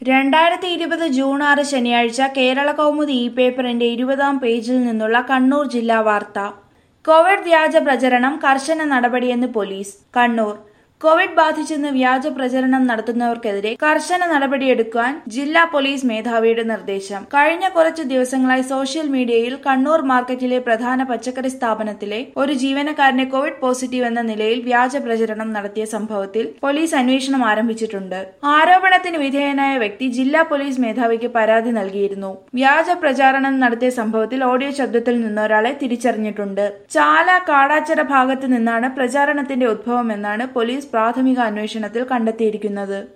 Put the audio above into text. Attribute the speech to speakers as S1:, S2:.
S1: രണ്ടായിരത്തി ഇരുപത് ജൂൺ ആറ് ശനിയാഴ്ച കേരള കൗമുദി ഇ പേപ്പറിന്റെ ഇരുപതാം പേജിൽ നിന്നുള്ള കണ്ണൂർ ജില്ലാ വാർത്ത കോവിഡ് വ്യാജ പ്രചരണം കർശന നടപടിയെന്ന് പോലീസ് കണ്ണൂർ കോവിഡ് ബാധിച്ചെന്ന് വ്യാജ പ്രചരണം നടത്തുന്നവർക്കെതിരെ കർശന നടപടിയെടുക്കാൻ ജില്ലാ പോലീസ് മേധാവിയുടെ നിർദ്ദേശം കഴിഞ്ഞ കുറച്ചു ദിവസങ്ങളായി സോഷ്യൽ മീഡിയയിൽ കണ്ണൂർ മാർക്കറ്റിലെ പ്രധാന പച്ചക്കറി സ്ഥാപനത്തിലെ ഒരു ജീവനക്കാരനെ കോവിഡ് പോസിറ്റീവ് എന്ന നിലയിൽ വ്യാജ പ്രചരണം നടത്തിയ സംഭവത്തിൽ പോലീസ് അന്വേഷണം ആരംഭിച്ചിട്ടുണ്ട് ആരോപണത്തിന് വിധേയനായ വ്യക്തി ജില്ലാ പോലീസ് മേധാവിക്ക് പരാതി നൽകിയിരുന്നു വ്യാജ പ്രചാരണം നടത്തിയ സംഭവത്തിൽ ഓഡിയോ ശബ്ദത്തിൽ നിന്നൊരാളെ തിരിച്ചറിഞ്ഞിട്ടുണ്ട് ചാല കാടാച്ചറ ഭാഗത്ത് നിന്നാണ് പ്രചാരണത്തിന്റെ ഉദ്ഭവമെന്നാണ് പോലീസ് പ്രാഥമിക അന്വേഷണത്തിൽ കണ്ടെത്തിയിരിക്കുന്നത്